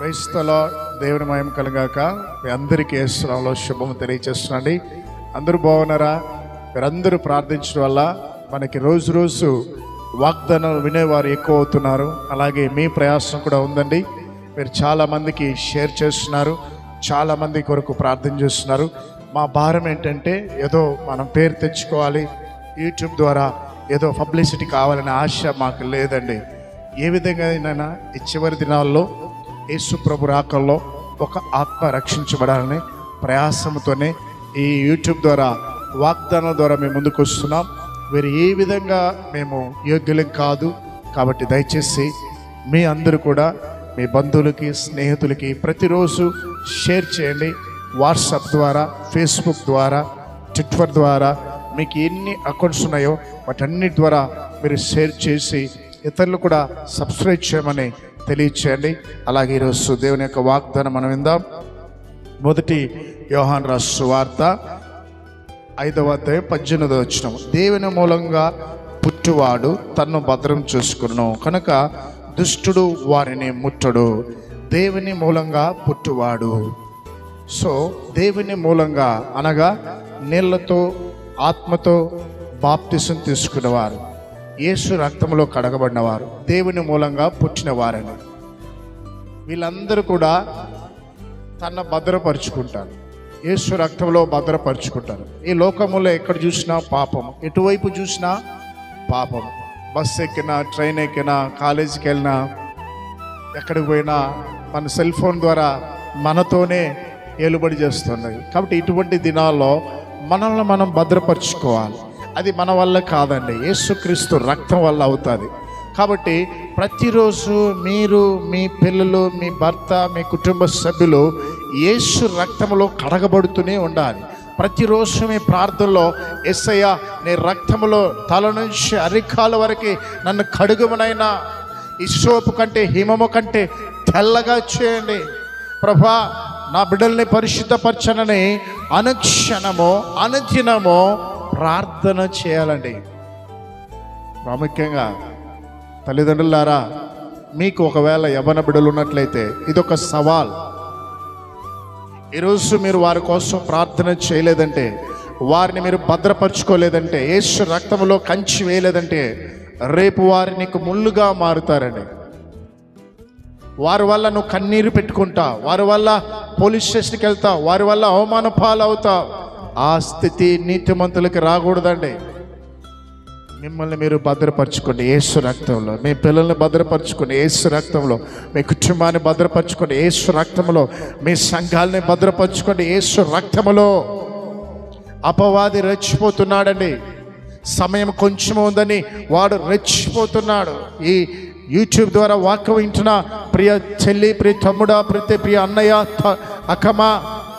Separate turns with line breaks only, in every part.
క్రైస్తలో దేవుని మయం కలగాక మీ అందరికీ ఏసునాలో శుభం తెలియచేస్తున్నాండి అందరూ బాగున్నారా మీరందరూ ప్రార్థించడం వల్ల మనకి రోజు రోజు వాగ్దానాలు వినేవారు ఎక్కువ అవుతున్నారు అలాగే మీ ప్రయాసం కూడా ఉందండి మీరు చాలా మందికి షేర్ చేస్తున్నారు చాలా మంది కొరకు ప్రార్థన చేస్తున్నారు మా భారం ఏంటంటే ఏదో మనం పేరు తెచ్చుకోవాలి యూట్యూబ్ ద్వారా ఏదో పబ్లిసిటీ కావాలనే ఆశ మాకు లేదండి ఏ విధంగా అయినా ఈ చివరి దినాల్లో యేసు ప్రభు రాకల్లో ఒక ఆత్మ రక్షించబడాలని ప్రయాసంతోనే ఈ యూట్యూబ్ ద్వారా వాగ్దానం ద్వారా మేము ముందుకు వస్తున్నాం వీరు ఏ విధంగా మేము యోగ్యులం కాదు కాబట్టి దయచేసి మీ అందరూ కూడా మీ బంధువులకి స్నేహితులకి ప్రతిరోజు షేర్ చేయండి వాట్సాప్ ద్వారా ఫేస్బుక్ ద్వారా ట్విట్టర్ ద్వారా మీకు ఎన్ని అకౌంట్స్ ఉన్నాయో వాటన్నిటి ద్వారా మీరు షేర్ చేసి ఇతరులు కూడా సబ్స్క్రైబ్ చేయమని తెలియచేయండి అలాగే ఈరోజు దేవుని యొక్క వాగ్దానం మనం విందాం మొదటి యోహాన్ రాసు వార్త ఐదవ అధ్యాయం పద్దెనిమిది వచ్చిన దేవుని మూలంగా పుట్టువాడు తన్ను భద్రం చూసుకును కనుక దుష్టుడు వారిని ముట్టడు దేవుని మూలంగా పుట్టువాడు సో దేవుని మూలంగా అనగా నీళ్లతో ఆత్మతో బాప్తిసం తీసుకున్నవారు యేసు రక్తంలో కడగబడినవారు దేవుని మూలంగా పుట్టినవారని వీళ్ళందరూ కూడా తన భద్రపరుచుకుంటారు యేసు రక్తంలో భద్రపరుచుకుంటారు ఈ లోకములో ఎక్కడ చూసినా పాపం ఎటువైపు చూసినా పాపం బస్ ఎక్కినా ట్రైన్ ఎక్కినా కాలేజీకి వెళ్ళినా ఎక్కడికి పోయినా మన సెల్ ఫోన్ ద్వారా మనతోనే ఏలుబడి చేస్తున్నది కాబట్టి ఇటువంటి దినాల్లో మనల్ని మనం భద్రపరుచుకోవాలి అది మన వల్ల కాదండి యేసుక్రీస్తు రక్తం వల్ల అవుతుంది కాబట్టి ప్రతిరోజు మీరు మీ పిల్లలు మీ భర్త మీ కుటుంబ సభ్యులు యేసు రక్తంలో కడగబడుతూనే ఉండాలి ప్రతిరోజు మీ ప్రార్థనలో ఎస్ఐయ నీ రక్తములో తల నుంచి అరికాల వరకు నన్ను కడుగుమనైనా ఇసోపు కంటే హిమము కంటే తెల్లగా చేయండి ప్రభా నా బిడ్డల్ని పరిశుద్ధపరచనని అనుక్షణము అనుదినము ప్రార్థన చేయాలండి ప్రాముఖ్యంగా తల్లిదండ్రులారా మీకు ఒకవేళ యవన బిడ్డలు ఉన్నట్లయితే ఇదొక సవాల్ ఈరోజు మీరు వారి కోసం ప్రార్థన చేయలేదంటే వారిని మీరు భద్రపరచుకోలేదంటే యేసు రక్తంలో కంచి వేయలేదంటే రేపు వారి నీకు ముళ్ళుగా మారుతారండి వారి వల్ల నువ్వు కన్నీరు పెట్టుకుంటావు వారి వల్ల పోలీస్ స్టేషన్కి వెళ్తావు వారి వల్ల అవమాన పాలవుతావు ఆ స్థితి నీతిమంతులకి రాకూడదండి మిమ్మల్ని మీరు భద్రపరచుకోండి ఏసు రక్తంలో మీ పిల్లల్ని భద్రపరచుకోండి ఏసు రక్తంలో మీ కుటుంబాన్ని భద్రపరచుకోండి ఏసు రక్తంలో మీ సంఘాలని భద్రపరచుకోండి ఏసు రక్తములో అపవాది రెచ్చిపోతున్నాడండి సమయం కొంచెం ఉందని వాడు రెచ్చిపోతున్నాడు ఈ యూట్యూబ్ ద్వారా వాక్యం వింటున్న ప్రియ చెల్లి ప్రియ తమ్ముడా ప్రతి ప్రియ అన్నయ్య త- అక్కమా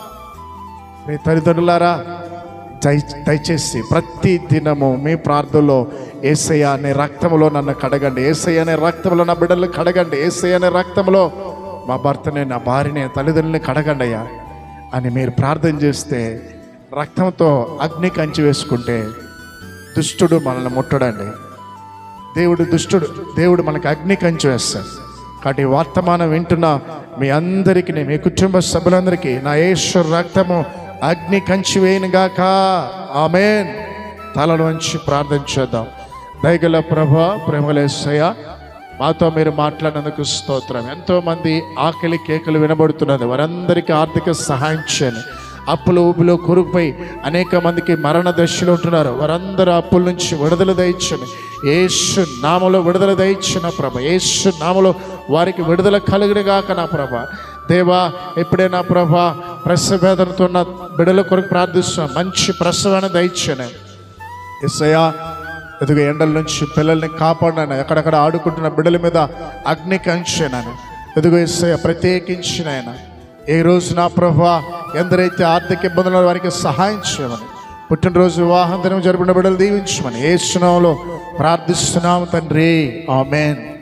మీ తల్లిదండ్రులారా దయ దయచేసి ప్రతి దినము మీ ప్రార్థనలో ఏసయ్య అనే రక్తంలో నన్ను కడగండి ఏసయ్య అనే రక్తంలో నా బిడ్డలు కడగండి ఏసయ్య అనే రక్తంలో మా భర్తని నా భార్యని తల్లిదండ్రులని కడగండి అయ్యా అని మీరు ప్రార్థన చేస్తే రక్తంతో అగ్ని కంచి వేసుకుంటే దుష్టుడు మనల్ని ముట్టడండి దేవుడు దుష్టుడు దేవుడు మనకు అగ్ని కంచి వేస్తాడు కాబట్టి ఈ వర్తమానం వింటున్న మీ అందరికీ మీ కుటుంబ సభ్యులందరికీ నా యేసు రక్తము అగ్ని కంచి వేయనుగాక ఆమెన్ తలలోంచి ప్రార్థన చేద్దాం దయగల ప్రభ ప్రేమలేసయ్య మాతో మీరు మాట్లాడినందుకు స్తోత్రం ఎంతోమంది ఆకలి కేకలు వినబడుతున్నది వారందరికీ ఆర్థిక సహాయం చేయండి అప్పులు ఊపిలో కురుకుపోయి అనేక మందికి మరణ దశలో ఉంటున్నారు వారందరూ అప్పుల నుంచి విడుదల దయచండి ఏసు నామలో విడుదల దయచిన ప్రభ ఏసు నామలో వారికి విడుదల కలుగుడుగాక నా ప్రభ దేవా ఎప్పుడే నా ప్రభ ప్రసవ వేదనతో ఉన్న బిడల కొరకు ప్రార్థిస్తున్నాం మంచి ప్రసవాన్ని దయచండి ఎస్ఐయా ఎదుగు ఎండల నుంచి పిల్లల్ని కాపాడినాను ఎక్కడెక్కడ ఆడుకుంటున్న బిడ్డల మీద అగ్ని కంచాను ఎదుగు ఎస్ఐ ప్రత్యేకించిన ఆయన ఏ రోజు నా ప్రభా ఎందరైతే ఆర్థిక ఇబ్బందుల వారికి సహాయం చేయమని పుట్టినరోజు వివాహం దినం జరుపుకున్న బిడ్డలు దీవించమని ఏ ప్రార్థిస్తున్నాము తండ్రి ఆమెన్